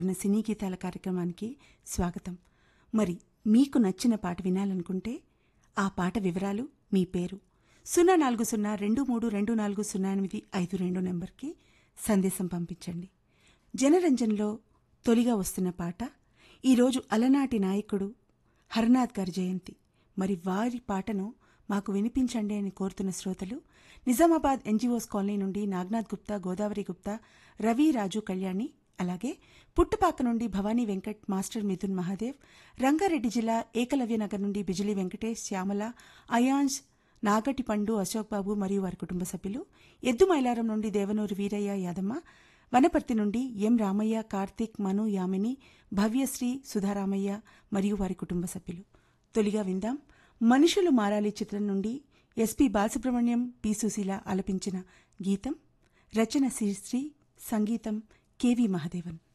మన సినీ గీతాల కార్యక్రమానికి స్వాగతం మరి మీకు నచ్చిన పాట వినాలనుకుంటే ఆ పాట వివరాలు మీ పేరు సున్నా నాలుగు సున్నా రెండు మూడు రెండు నాలుగు సున్నా ఎనిమిది ఐదు రెండు నెంబర్కి సందేశం పంపించండి జనరంజన్లో తొలిగా వస్తున్న పాట ఈరోజు అలనాటి నాయకుడు హరనాథ్ గారి జయంతి మరి వారి పాటను మాకు వినిపించండి అని కోరుతున్న శ్రోతలు నిజామాబాద్ ఎన్జిఓస్ కాలనీ నుండి నాగ్నాథ్ గుప్తా గోదావరి గుప్తా రవి రాజు కళ్యాణి అలాగే పుట్టుపాక నుండి భవానీ వెంకట్ మాస్టర్ మిథున్ మహాదేవ్ రంగారెడ్డి జిల్లా ఏకలవ్య నగర్ నుండి బిజిలీ వెంకటేష్ శ్యామల అయాన్స్ నాగటి పండు అశోక్ బాబు మరియు వారి కుటుంబ సభ్యులు ఎద్దు మైలారం నుండి దేవనూరు వీరయ్య యాదమ్మ వనపర్తి నుండి ఎం రామయ్య కార్తీక్ మను యామిని భవ్యశ్రీ సుధారామయ్య మరియు వారి కుటుంబ సభ్యులు తొలిగా విందాం మనుషులు మారాలి చిత్రం నుండి ఎస్పి బాలసుబ్రహ్మణ్యం పి సుశీల ఆలపించిన గీతం రచన శ్రీశ్రీ సంగీతం కెవి మహదేవన్